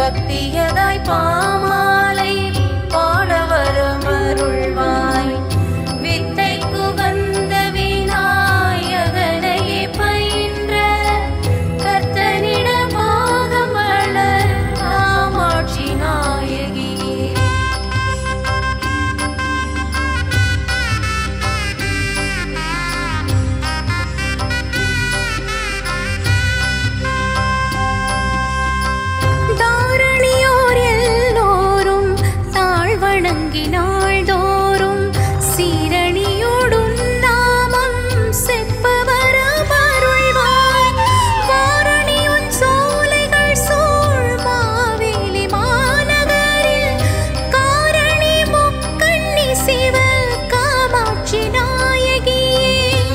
பக்தியதாய் பாமாலை பாடவரமருள்வாய் வித்தை குகந்த விநாயகனையே பயின்ற கர்த்தனிட பாகமலர் காமாட்சி நாயகியே தாரணியோர் எல்லோரும் தாழ் வணங்கி நாள்தோறும் சீரணியோடும் நாமம் செப்பவர அருள்வாய் வாரணியுன் சோலைகள் சூழ் மாவேலி மாநகரில் காரணி முக்கண்ணி சிவ காமாட்சி நாயகியே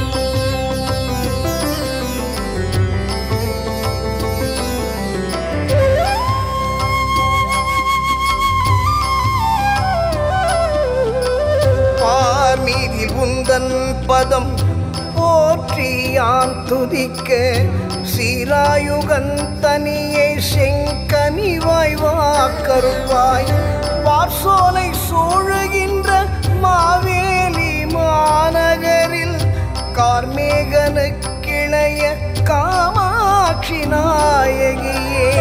பார்மீதில் உந்தன் பதம் போற்றியான் துதிக்க சீராயுகன் தனியே செங்கனிவாய் வாக்கருவாய் பார்சோலை சூழுகின்ற மாவேலி மாநகரில் கார்மேகன கிளைய காமாட்சி நாயகியே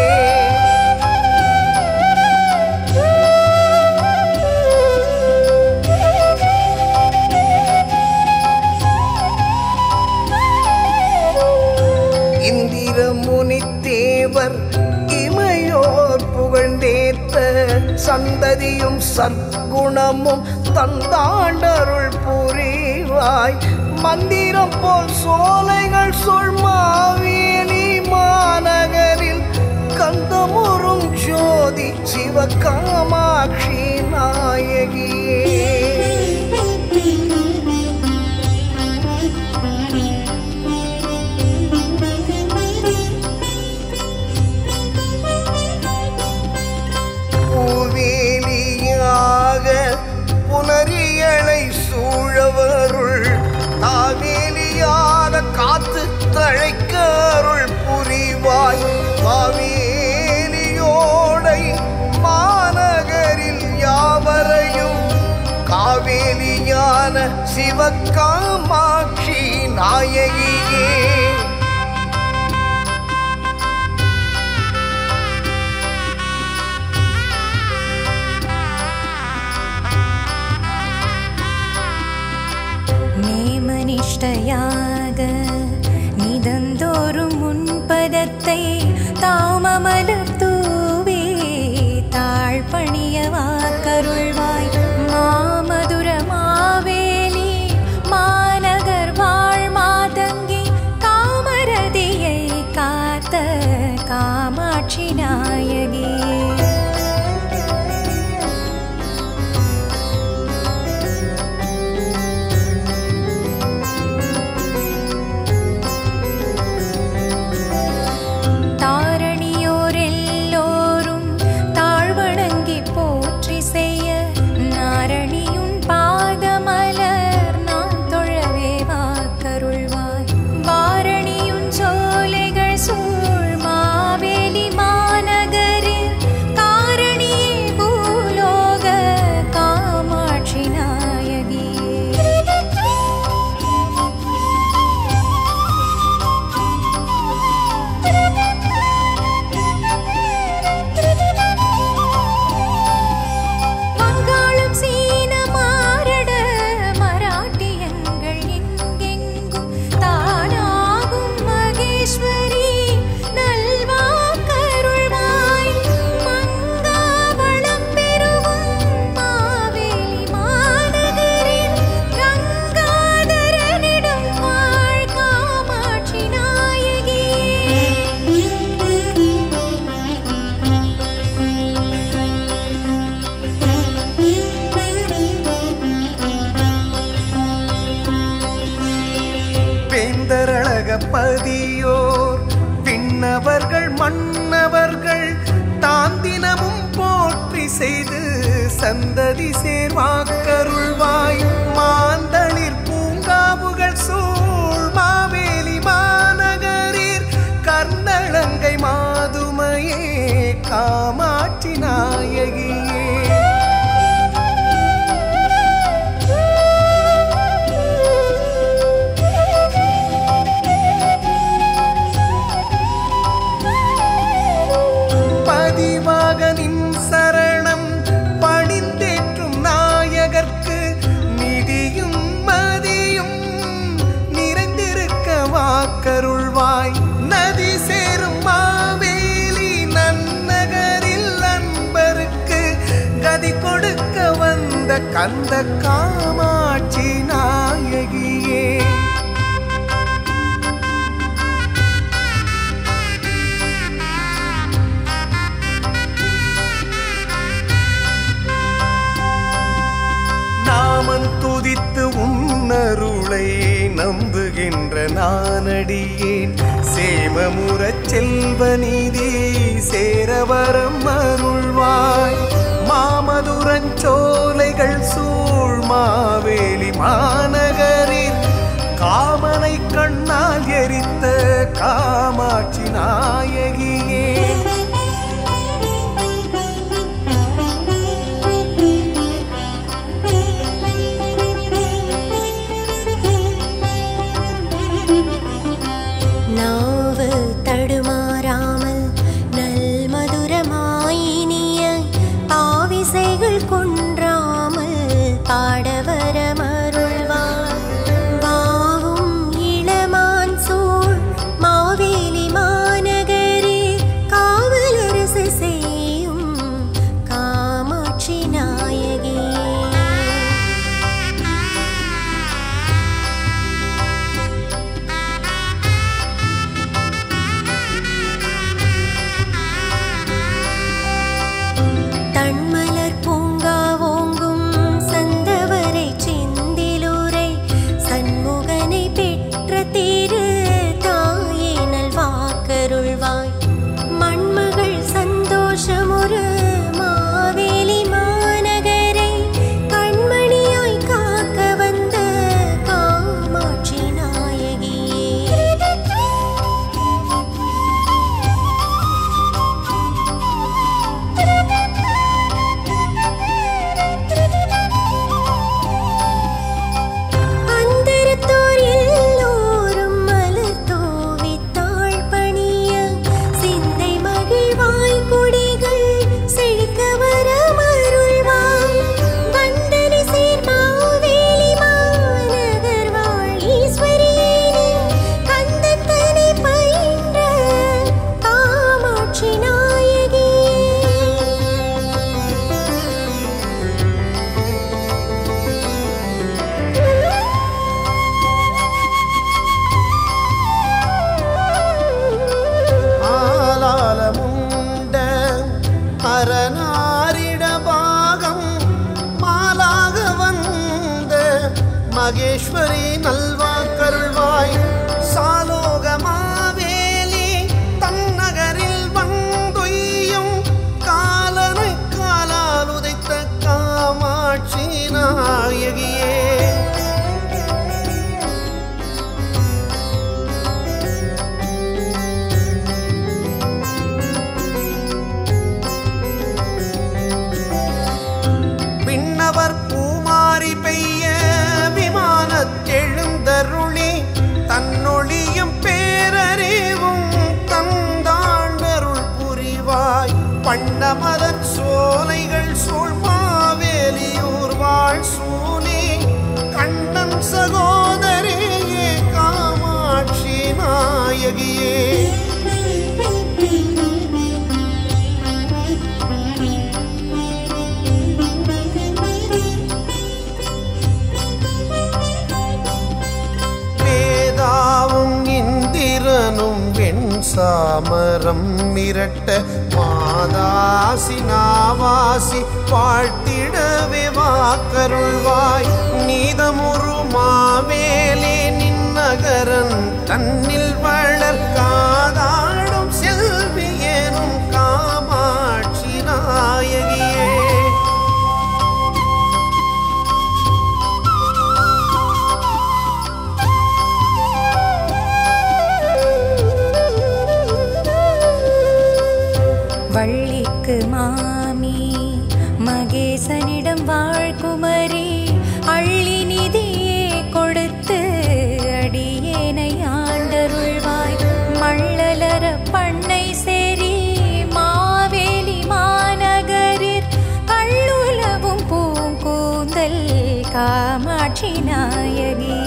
இந்திரமுனி தேவர் இமையோர் புகழ்ந்தேத்த சந்ததியும் சற்குணமும் தந்தாண்டருள் புரிவாய் மந்திரம் போல் சோலைகள் சொல்மாவேலி மாநகரில் கந்தமுறும் ஜோதி சிவகாமாட்சி நாயகியே பூவேலியாக புனரியலை சூழவருள் தாவேலியாக காத்து தழைக்கருள் புரிவாய் காவேலியோடை மாநகரில் யாவரையும் காவேலியான சிவகாமாட்சி நாயகியே நேமனிஷ்டையாக நிதந்தோறும் முன்பதத்தை தாமமலர் தூவே தாழ்பணிய வாக்கருள்வாய் மாமதுர மாவேலி மாநகர் வாழ் மாதங்கி காமரதியை காத்த காமாட்சி நாயகியே தாரணியோர் எல்லோரும் தாழ்வணங்கி போற்றி செய்ய நாரணியுன் பாதமலர் நான் தொழவே வாக்கருள்வாய் வாரணியுன் சோலைகள் சூழ் மாவேலி மாநகரில் காரணியே பூலோக காமாட்சி நாயகியே வங்காளம் சீன மாரட மராட்டியங்கள் எங்கெங்கும் தானாகும் மகேஸ்வரி நல்வாக்கருள்வாய் மங்காவளம் பெருகும் மாவேலி மாநகரில் கங்காதரனிடம் வாழ் காமாட்சி நாயகியே வேந்தரழக பதியோர் விண்ணவர்கள் மன்னவர்கள் தாந்தினமும் போற்றி செய்து சந்ததி சேர்வாக்கருள்வாய் மாந்தளிர் பூங்காவுகள் சூழ் மாவேலி மாநகரீர் கர்ணழங்கை மாதுமையே காமாட்சி காமாட்சி நாயகியே பதிவாகனின் சரணம் பணிந்தேற்றும் நாயகர்க்கு நிதியும் மதியும் நிறைந்திருக்க வாக்கருள்வாய் நதி சேரும் மாவேலி நன்னகரில் அன்பருக்கு கதி கொடுக்க வந்த கந்த காமாட்சி நாயகியே நாமன் துதித்து உன்னருளை நம்புகின்ற நானடியேன் சேமமுறச் செல்வ நீதி சேரவரம் அருள்வாய் மாமதுரஞ்சோலைகள் சூழ் மாவேலி மாநகரில் காமனை கண்ணால் எரித்த காமாட்சி நாயகியே நாவு தடுமாறாமல் நல் மதுரமாயினிய பாவிசைகள் கொன்றாமல் பாடவரமருள்வார் வாவும் இளமான் சூழ் மாவேலி மாநகரே காவலரசு செய்யும் காமாட்சி நாயகி தன்மலர் பூங்கா ஓங்கும் சந்தவரை செந்திலூரை சண்முகனை பெற்ற திரு தாயே நல்வாக்கருள்வாய் மண்மகள் சந்தோஷமுறு மாவேலி மாநகரை கண்மணியாய் காக்க வந்த காமாட்சி நாயகியே அந்தரத்தோர் எல்லோரும் மலர் தூவித் தாழ் பணிய, சிந்தை மகிழ்வாய் கொடிகள் செழிக்க வரமருள்வாய். வந்தனை சீர் மாவேலி மாநகர் வாழ் ஈஸ்வரியே நீ, கந்தத்தனை பயின்ற காமாட்சி நாயகியே ஆலாலமுண்ட அரணாரிட பாகம் மாலாக வந்த மகேஸ்வரி நல்வாக்கருள்வாய் சாலோக மாவேலி தன்னகரில் வந்துய்யும் காலனை காலால் உதைத்த காமாட்சி நாயகியே விண்ணவர் பூமாரி பெய்ய விமானத்தெழுந்தருளி தன்னொழியும் பேரறிவும் தந்தாண்டருள் புரிவாய் பண்ணமதன் சோலைகள் சூழ்மாவேலியூர் வாழ் சூனி கண்ணன் சகோதரியே காமாட்சி நாயகியே வேதாவும் இந்திரனும் வெண் சாமரம் மிரட்ட மாதாசி நாவாசி வாழ்த்திடவே வாக்கருள்வாய் நீதமுரு மாவேலே நின்னகரன் தன்னில் வளர் காதாடும் செல்வியேனும் காமாட்சி நாயகியே வள்ளிக்கு மா வாழ்குமரி அள்ளி நிதியே கொடுத்து அடியேனை ஆண்டருள்வாய் மள்ளலர பண்ணை சேரி மாவேலி மாநகரில் கள்ளுலவும் பூங்கூந்தல் காமாட்சி நாயகி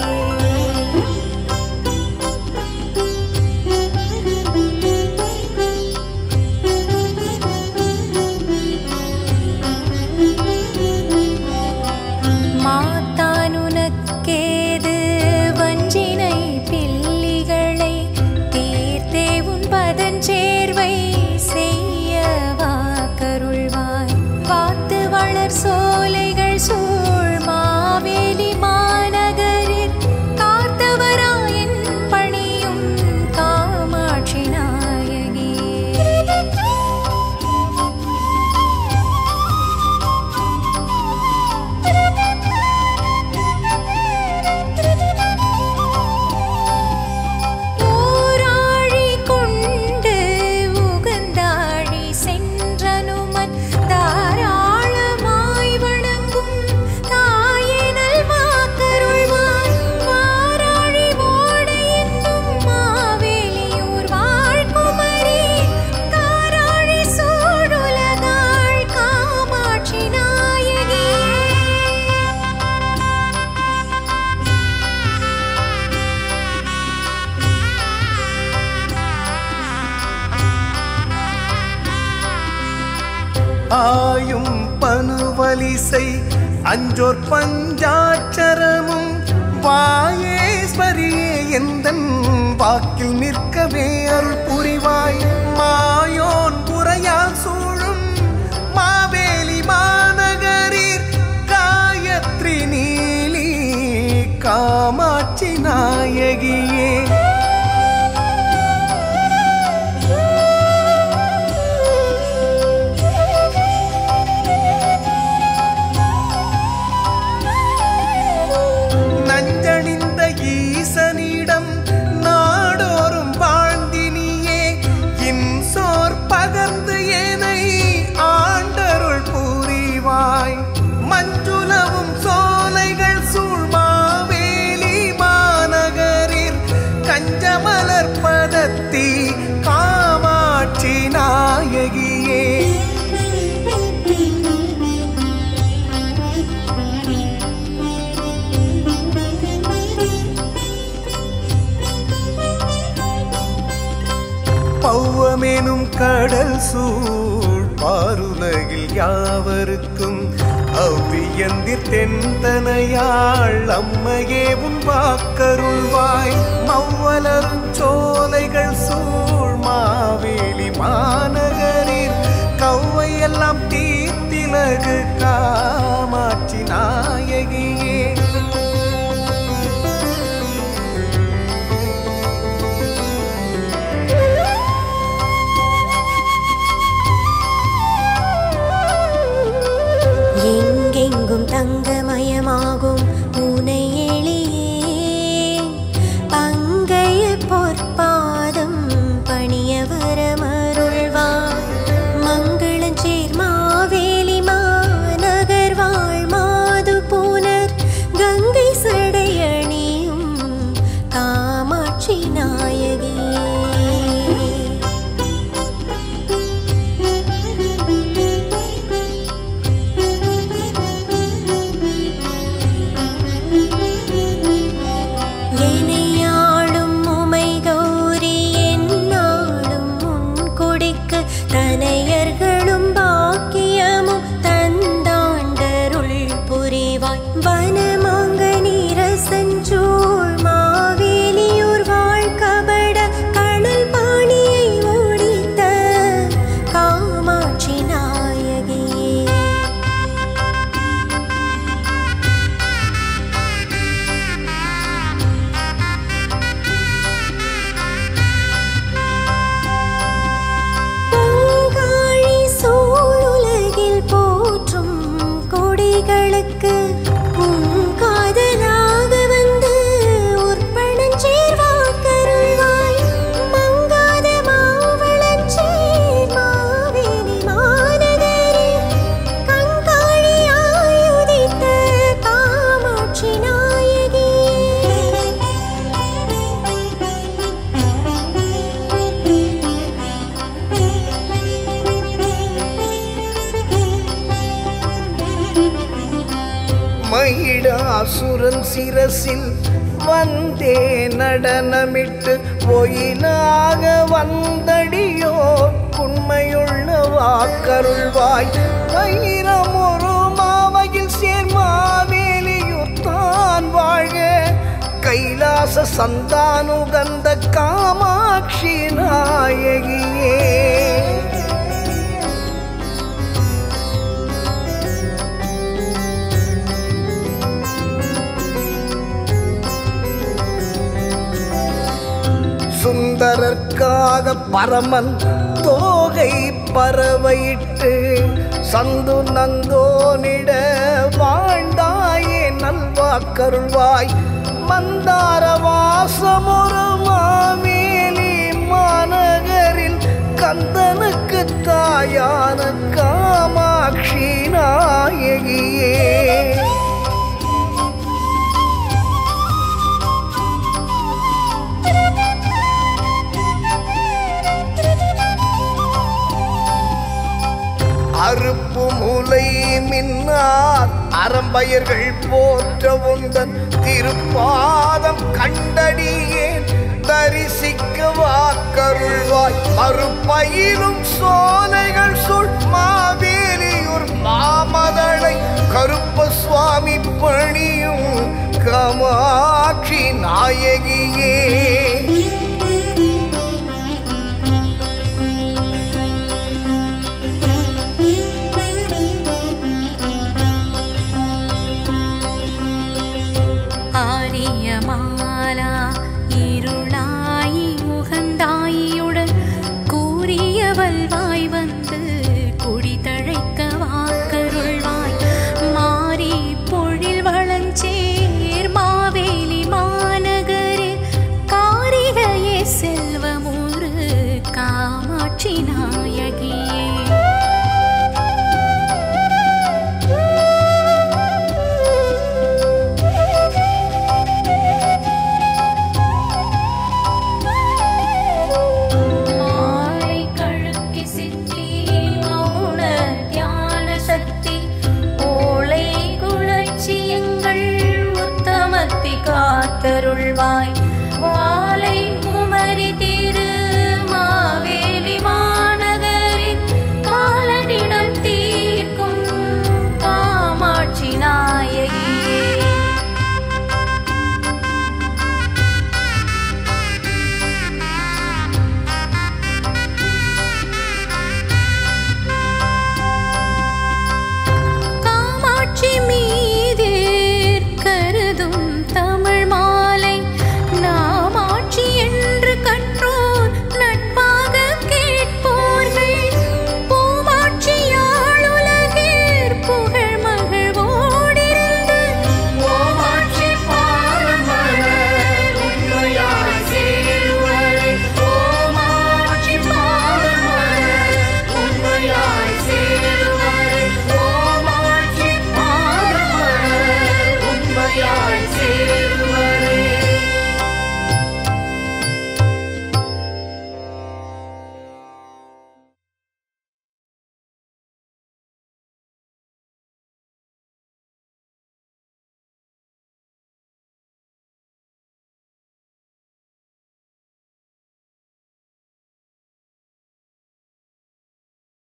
மாத்தானுனக்கேது வஞ்சினை பில்லிகளை தீர்த்தே உன் பதஞ்சேர்வை செய்யவா கருள்வாய் பார்த்து வளர் சோலைகள் சூழ் மாவேலி மாநகரில் காத்தவராயன் பணியும் காமாட்சி நாயகி ஊராழி கொண்டு உகந்தாழி சென்றனுமன் தாராளமாய் வணங்கும் தாயினல் வாக்கருள்வாய் வாராழி ஓட என்னும் மாவேலியூர் வாழ்குமரி தாராழி சூடுலகாள் காமாட்சி நாயகி ஆயும் பனுவலிசை அஞ்சோர் பஞ்சாட்சரமும் வாயேஸ்வரியே எந்தன் வாக்கில் நிற்கவே அருள் புரிவாய் மாயோன் புறையால் சூழும் மாவேலி மாநகரில் காயத்ரி நீலி காமாட்சி நாயகியே நஞ்சணிந்த ஈசனிடம் நாடோறும் வாழ்ந்தினியே இன்சோர் பகர்ந்து ஏனை ஆண்டருள் புரிவாய் மஞ்சுளவும் சோலைகள் சூழ்மாவேலி மாநகரில் கஞ்சமலர் பதத்தி காமாட்சி நாயகியே பௌவமெனும் கடல் சூழ் பாருலகில் யாவருக்கும் அவ்வியந்திர் தென்தனையாள் அம்மையே உன் வாக்கருள்வாய் மவ்வலரும் சோலைகள் சூழ் மாவேலி மாநகரில் கவ்வையெல்லாம் தீர்த்திலகு காமாட்சி நாயகியே எங்கெங்கும் தங்கமயமாகும் உனை எளியே பங்கைய பொற்பாதம் பணிய வரமருள்வார் மங்களஞ்சேர் மாவேலி மாநகர் வாழ் மாது பூனர் கங்கை சடையணியும் காமாட்சி நாயகியே எனையாளும் உமை கௌரி என்னாலும் உன் கொடிக்கு தனையர்களும் பாக்கியமும் தந்தாண்டருள் புரிவாய் வனமாங்க நீரசஞ்சூழ் மாவேலியூர் வாழ்கபட கணல் பாணியை ஓடித்த காமாட்சி நாயகியே பொங்காழி சூழுலகில் போற்றும் கொடிகளுக்கு பூங்காதலாக வந்து உற்பணஞ்சேர்வாக்கருள்வாய் மங்காத மாவளஞ்சேர் மாவேலி மாநகரில் கங்காழி ஆயுத மயிடாசுரன் சிரசில் வந்தே நடனமிட்டு பொயிலாக வந்தடியோ உண்மையுள்ள வாக்கருள்வாய் வைரமொரு மாவையில் சேர்மாவேலியூர் தான் வாழ்க கைலாச சந்தானுகந்த காமாட்சி நாயகியே சுந்தரர்க்காக பரமன் தோகை பறவையிட்டு சந்து நந்தோனிட வாழ்ந்தாயே நல்வாக்கருள்வாய் மந்தார வாசமொரு மாமேலி மாநகரில் கந்தனுக்கு தாயான காமாட்சி நாயகியே அறுப்பு முலை மின்னார் அறம்பயர்கள் போற்ற உந்தன் திருப்பாதம் கண்டடியேன் தரிசிக்க வாக்கருள்வாய் மறுபயிலும் சோலைகள் சொல் மாவேலியூர் மாமதளை கருப்ப சுவாமி பணியும் கமாட்சி நாயகியே